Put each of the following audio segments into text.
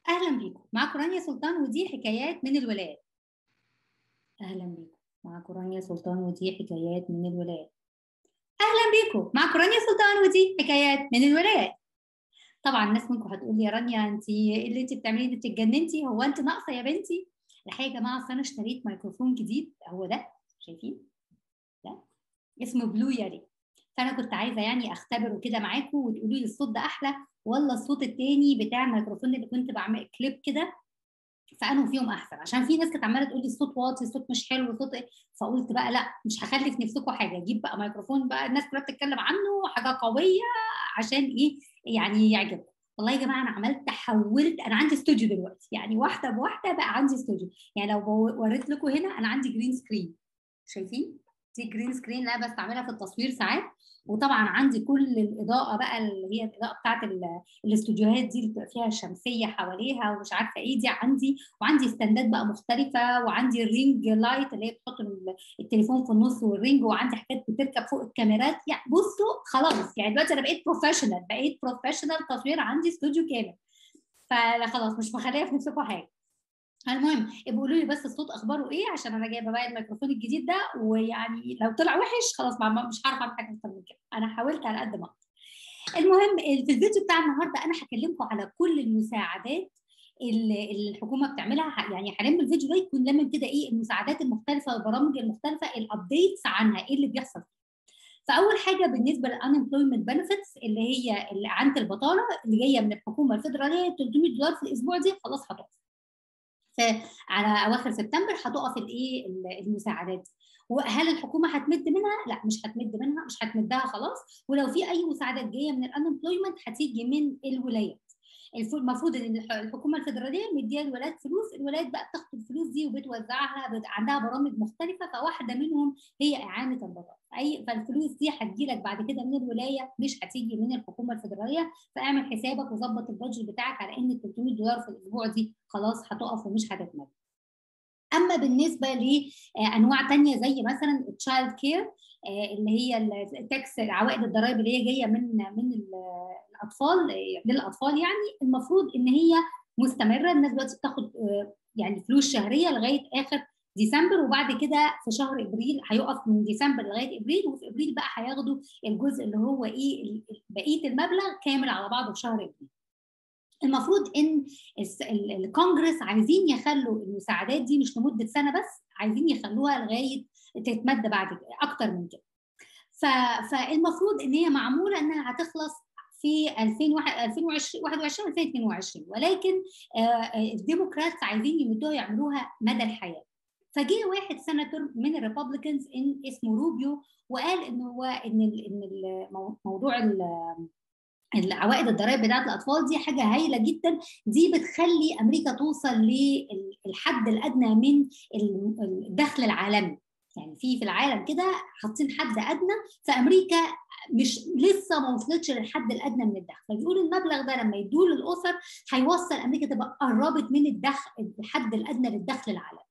اهلا بيكم معاكم رانيا سلطان ودي حكايات من الولايات اهلا بيكم معاكم رانيا سلطان ودي حكايات من الولايات اهلا بيكم معاكم رانيا سلطان ودي حكايات من الولايات طبعا الناس منكم هتقول لي يا رانيا انت ايه اللي انت بتعمليه ده اتجننتي هو انت ناقصه يا بنتي الحقيقه يا جماعه اصل انا اشتريت ميكروفون جديد هو ده شايفين ده اسمه بلو ياري فانا كنت عايزه يعني اختبره كده معاكم وتقولوا لي الصوت ده احلى ولا الصوت التاني بتاع الميكروفون اللي كنت بعمل كليب كده فانهم فيهم احسن عشان في ناس كانت عماله تقول لي الصوت واطي الصوت مش حلو الصوت ايه فقلت بقى لا مش هخلي في نفسكم حاجه اجيب بقى ميكروفون بقى الناس كلها بتتكلم عنه حاجه قويه عشان ايه يعني يعجبكم والله يا جماعه انا عملت حولت انا عندي استوديو دلوقتي يعني واحده بواحده بقى عندي استوديو يعني لو وريت لكم هنا انا عندي جرين سكرين شايفين دي جرين سكرين اللي انا بستعملها في التصوير ساعات وطبعا عندي كل الاضاءه بقى اللي هي الاضاءه بتاعت الاستوديوهات دي اللي بتبقى فيها شمسيه حواليها ومش عارفه ايه دي عندي وعندي ستاندات بقى مختلفه وعندي الرينج لايت اللي هي بتحط التليفون في النص والرينج وعندي حاجات بتركب فوق الكاميرات يعني بصوا خلاص يعني دلوقتي انا بقيت بروفيشنال بقيت بروفيشنال تصوير عندي استوديو كامل فخلاص مش مخليه في نفسكم حاجه المهم قولوا لي بس الصوت اخباره ايه عشان انا جايبه بقى الميكروفون الجديد ده ويعني لو طلع وحش خلاص مش هعرف اعمل حاجه اكتر من كده انا حاولت على قد ما اقدر المهم في الفيديو بتاع النهارده انا هكلمكم على كل المساعدات اللي الحكومه بتعملها يعني هلم الفيديو ده يكون لمن كده ايه المساعدات المختلفه والبرامج المختلفه الابديتس عنها ايه اللي بيحصل فاول حاجه بالنسبه للانمبلويمنت بنفيتس اللي هي اعانه البطاله اللي جايه من الحكومه الفدراليه 300 دولار في الاسبوع دي خلاص هتقف على اواخر سبتمبر هتقف الايه المساعدات وهل الحكومه هتمد منها؟ لا مش هتمد منها مش هتمدها خلاص ولو في اي مساعدات جايه من الانمبلويمنت هتيجي من الولايات المفروض ان الحكومه الفدراليه مديه الولايات فلوس الولايات بقى بتاخد الفلوس دي وبتوزعها عندها برامج مختلفه فواحده منهم هي اعانه البطاله اي فالفلوس دي هتجيلك بعد كده من الولايه مش هتيجي من الحكومه الفدراليه فاعمل حسابك وظبط البادجت بتاعك على ان 300 دولار في الاسبوع دي خلاص هتقف ومش هتتمد اما بالنسبه لانواع ثانيه زي مثلا التشايلد كير اللي هي التاكس عوائد الضرائب اللي هي جايه من من الاطفال للاطفال يعني المفروض ان هي مستمره الناس دلوقتي بتاخد يعني فلوس شهريه لغايه اخر ديسمبر وبعد كده في شهر ابريل هيقف من ديسمبر لغايه ابريل وفي ابريل بقى هياخدوا الجزء اللي هو ايه بقيه المبلغ كامل على بعضه في شهر ابريل. المفروض ان الكونجرس عايزين يخلوا المساعدات دي مش لمده سنه بس عايزين يخلوها لغايه تتمد بعد كده اكتر من كده فالمفروض ان هي معموله انها هتخلص في 2021 2022 ولكن الديموكرات عايزين يمدوها يعملوها مدى الحياه فجه واحد سناتور من الريببليكنز ان اسمه روبيو وقال ان هو ان ان موضوع العوائد الضرائب بتاعت الاطفال دي حاجه هايله جدا دي بتخلي امريكا توصل للحد الادنى من الدخل العالمي يعني في في العالم كده حاطين حد ادنى فامريكا مش لسه ما وصلتش للحد الادنى من الدخل فبيقولوا المبلغ ده لما يدوه للاسر هيوصل امريكا تبقى قربت من الدخل الحد الادنى للدخل العالمي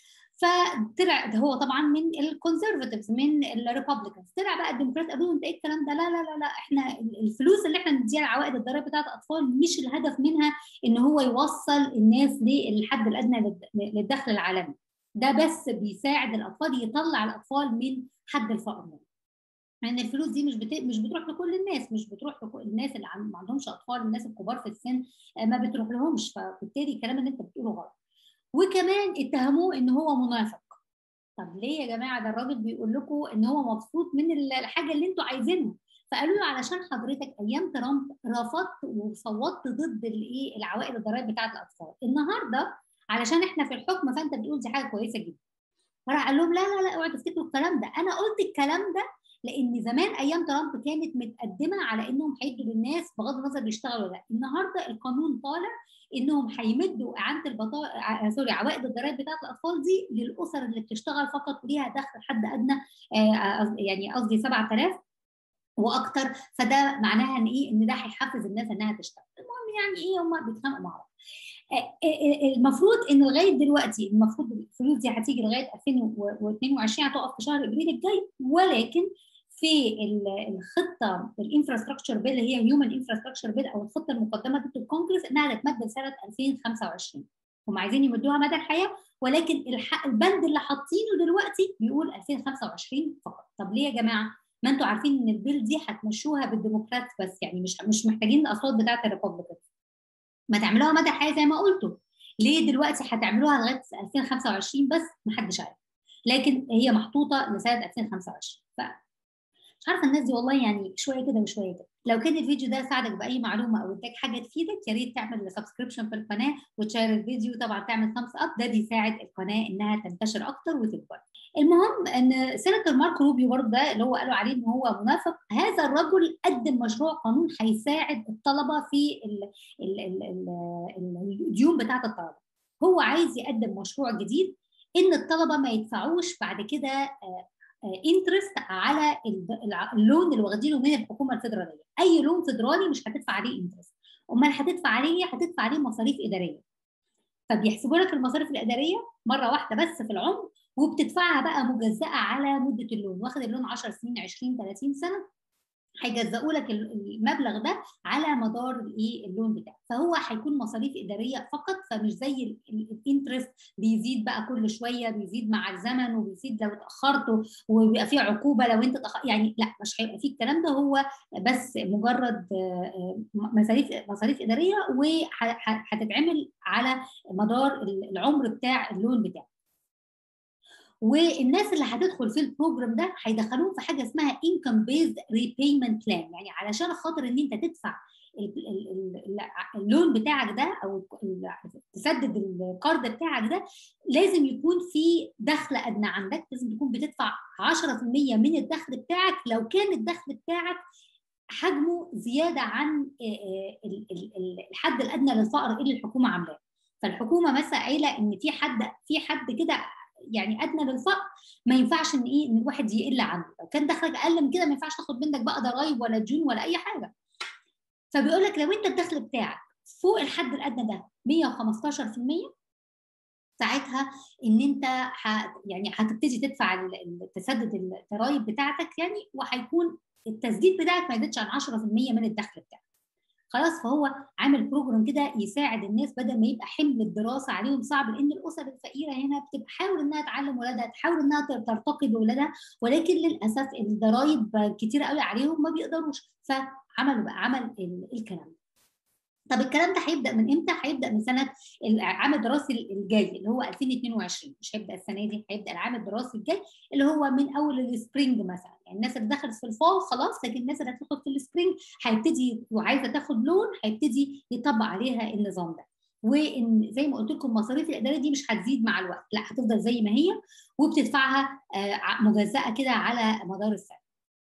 فطلع ده هو طبعا من الكونسرفاتيفز من الريببليكانز طلع بقى الديمقراط قالوا انت ايه الكلام ده لا لا لا لا احنا الفلوس اللي احنا نديها العوائد الضرائب بتاعت الاطفال مش الهدف منها ان هو يوصل الناس للحد الادنى للدخل العالمي ده بس بيساعد الاطفال يطلع الاطفال من حد الفقر لان يعني الفلوس دي مش بت... مش بتروح لكل الناس مش بتروح لكل الناس اللي ما عندهمش اطفال الناس الكبار في السن ما بتروح لهمش فبالتالي الكلام اللي انت بتقوله غلط وكمان اتهموه ان هو منافق طب ليه يا جماعه ده الراجل بيقول لكم ان هو مبسوط من الحاجه اللي انتوا عايزينها فقالوا له علشان حضرتك ايام ترامب رفضت وصوتت ضد الايه العوائد الضرائب بتاعت الاطفال النهارده علشان احنا في الحكم فانت بتقول دي حاجه كويسه جدا فراح قال لهم لا لا لا اوعوا تفتكروا الكلام ده انا قلت الكلام ده لان زمان ايام ترامب كانت متقدمه على انهم هيدوا للناس بغض النظر بيشتغلوا لا النهارده القانون طالع انهم هيمدوا اعانه البطاقه سوري عوائد الضرائب بتاعت الاطفال دي للاسر اللي بتشتغل فقط وليها دخل حد ادنى يعني قصدي 7000 واكتر فده معناها ان ايه ان ده هيحفز الناس انها تشتغل المهم يعني ايه هم بيتخانقوا مع بعض المفروض ان لغايه دلوقتي المفروض الفلوس دي هتيجي لغايه 2022 هتقف في شهر ابريل الجاي ولكن في الخطه الانفراستراكشر بيل اللي هي هيومن انفراستراكشر بيل او الخطه المقدمه ضد الكونجرس انها تتمدد سنه 2025 هم عايزين يمدوها مدى الحياه ولكن البند اللي حاطينه دلوقتي بيقول 2025 فقط طب ليه يا جماعه ما انتوا عارفين ان البيل دي هتمشوها بالديمقراط بس يعني مش مش محتاجين الاصوات بتاعه الريبوبليكان ما تعملوها مدى الحياه زي ما قلتوا ليه دلوقتي هتعملوها لغايه 2025 بس محدش عارف لكن هي محطوطه لسنه 2025 ف مش عارفه الناس دي والله يعني شويه كده وشويه كده لو كان الفيديو ده ساعدك باي معلومه او اداك حاجه تفيدك يا ريت تعمل سبسكريبشن في القناه وتشير الفيديو طبعا تعمل ثامس اب ده بيساعد القناه انها تنتشر اكتر وتكبر المهم ان سيناتور مارك روبيو برضه ده اللي هو قالوا عليه ان هو منافق هذا الرجل قدم مشروع قانون هيساعد الطلبه في الديون بتاعه الطلبه هو عايز يقدم مشروع جديد ان الطلبه ما يدفعوش بعد كده انترست على اللون اللي واخدينه من الحكومه الفدراليه اي لون فدرالي مش هتدفع عليه انترست امال هتدفع عليه هتدفع عليه مصاريف اداريه فبيحسبوا لك المصاريف الاداريه مره واحده بس في العمر وبتدفعها بقى مجزأة على مدة اللون واخد اللون 10 سنين 20 30 سنة هيجزئوا لك المبلغ ده على مدار الايه اللون بتاعك فهو هيكون مصاريف اداريه فقط فمش زي الانترست بيزيد بقى كل شويه بيزيد مع الزمن وبيزيد لو اتاخرت وبيبقى في عقوبه لو انت تأخر يعني لا مش هيبقى في الكلام ده هو بس مجرد مصاريف مصاريف اداريه وهتتعمل على مدار العمر بتاع اللون بتاعك والناس اللي هتدخل في البروجرام ده هيدخلوهم في حاجه اسمها انكم بيزد ريبيمنت بلان يعني علشان خاطر ان انت تدفع اللون بتاعك ده او تسدد القرض بتاعك ده لازم يكون في دخل ادنى عندك لازم تكون بتدفع 10% من الدخل بتاعك لو كان الدخل بتاعك حجمه زياده عن الحد الادنى للفقر اللي الحكومه عاملاه فالحكومه مثلا قايله ان في حد في حد كده يعني ادنى للفقر ما ينفعش ان ايه ان الواحد يقل عنه لو كان دخلك اقل من كده ما ينفعش تاخد منك بقى ضرايب ولا ديون ولا اي حاجه فبيقول لك لو انت الدخل بتاعك فوق الحد الادنى ده 115% ساعتها ان انت ح... يعني هتبتدي تدفع تسدد الضرايب بتاعتك يعني وهيكون التسديد بتاعك ما يزيدش عن 10% من الدخل بتاعك خلاص فهو عامل بروجرام كده يساعد الناس بدل ما يبقى حمل الدراسه عليهم صعب لان الاسر الفقيره هنا بتبقى تحاول انها تعلم ولادها تحاول انها ترتقي باولادها ولكن للاسف الضرايب كتيره قوي عليهم ما بيقدروش فعملوا بقى عمل الكلام ده طب الكلام ده هيبدا من امتى؟ هيبدا من سنه العام الدراسي الجاي اللي هو 2022 مش هيبدا السنه دي هيبدا العام الدراسي الجاي اللي هو من اول السبرينج مثلا يعني الناس اللي دخلت في الفول خلاص لكن الناس اللي هتاخد في السبرينج هيبتدي وعايزه تاخد لون هيبتدي يطبق عليها النظام ده وان زي ما قلت لكم مصاريف الاداره دي مش هتزيد مع الوقت لا هتفضل زي ما هي وبتدفعها مجزاه كده على مدار السنه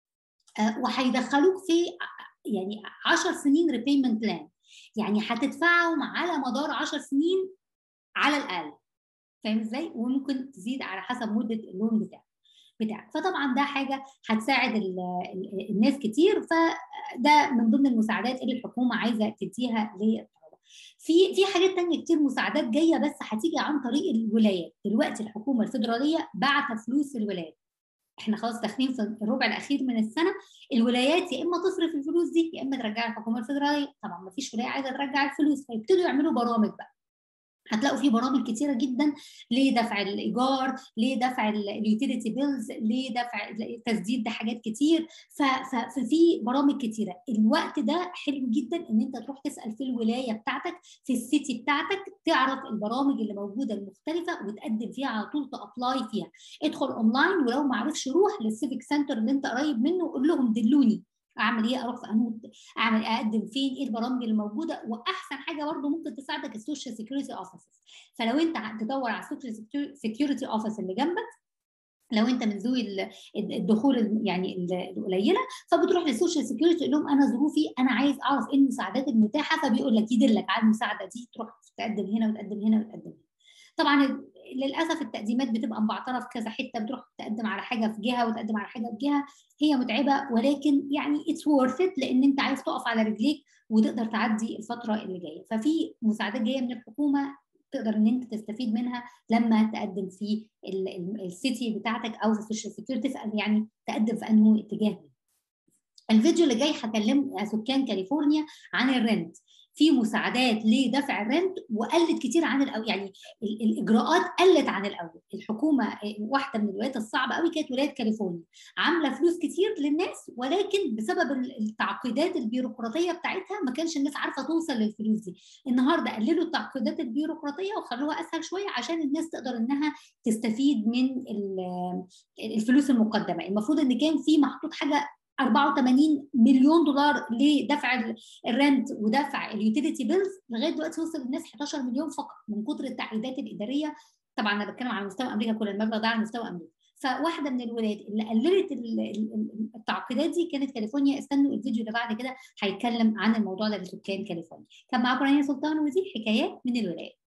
وهيدخلوك في يعني 10 سنين ريبيمنت بلان يعني هتدفعهم على مدار 10 سنين على الاقل فاهم ازاي وممكن تزيد على حسب مده اللون بتاعك بتاعك فطبعا ده حاجه هتساعد ال ال الناس كتير فده من ضمن المساعدات اللي الحكومه عايزه تديها للطلبه في في حاجات تانية كتير مساعدات جايه بس هتيجي عن طريق الولايات دلوقتي الحكومه الفدراليه بعت فلوس الولايات احنا خلاص داخلين في الربع الاخير من السنه الولايات يا اما تصرف الفلوس دي يا اما ترجعها الحكومه الفدراليه طبعا ما فيش ولايه عايزه ترجع الفلوس فيبتدوا يعملوا برامج بقى هتلاقوا في برامج كتيره جدا لدفع الايجار لدفع اليوتيليتي بيلز لدفع تسديد حاجات كتير ففي برامج كتيره الوقت ده حلو جدا ان انت تروح تسال في الولايه بتاعتك في السيتي بتاعتك تعرف البرامج اللي موجوده المختلفه وتقدم فيها على طول تابلاي فيها ادخل اونلاين ولو ما عرفش روح للسيفيك سنتر اللي انت قريب منه وقول لهم دلوني اعمل ايه اروح في انهي اعمل اقدم فين ايه البرامج اللي موجوده واحسن حاجه برضه ممكن تساعدك السوشيال سيكيورتي اوفيسز فلو انت تدور على السوشيال سيكيورتي اوفيس اللي جنبك لو انت من ذوي الدخول يعني القليله فبتروح للسوشيال سيكيورتي تقول لهم انا ظروفي انا عايز اعرف ايه المساعدات المتاحه فبيقول لك يدلك على المساعده دي تروح تقدم هنا وتقدم هنا وتقدم هنا طبعا للاسف التقديمات بتبقى مبعتره في كذا حته بتروح تقدم على حاجه في جهه وتقدم على حاجه في جهه هي متعبه ولكن يعني اتس وورث ات لان انت عايز تقف على رجليك وتقدر تعدي الفتره اللي جايه ففي مساعدات جايه من الحكومه تقدر ان انت تستفيد منها لما تقدم في السيتي بتاعتك او في السوشيال سكيورتي يعني تقدم في انه اتجاه الفيديو اللي جاي هكلم سكان كاليفورنيا عن الرنت في مساعدات لدفع الرنت وقلت كتير عن الاول يعني الاجراءات قلت عن الاول الحكومه واحده من الولايات الصعبه قوي كانت ولايه كاليفورنيا عامله فلوس كتير للناس ولكن بسبب التعقيدات البيروقراطيه بتاعتها ما كانش الناس عارفه توصل للفلوس دي النهارده قللوا التعقيدات البيروقراطيه وخلوها اسهل شويه عشان الناس تقدر انها تستفيد من الفلوس المقدمه المفروض ان كان في محطوط حاجه 84 مليون دولار لدفع الرنت ودفع اليوتيليتي بيلز لغايه دلوقتي وصل للناس 11 مليون فقط من كتر التعقيدات الاداريه طبعا انا بتكلم على مستوى امريكا كل المبلغ ده على مستوى امريكا فواحده من الولايات اللي قللت التعقيدات دي كانت كاليفورنيا استنوا الفيديو اللي بعد كده هيتكلم عن الموضوع ده لسكان كاليفورنيا كان معاكم رانيا سلطان ودي حكايات من الولايات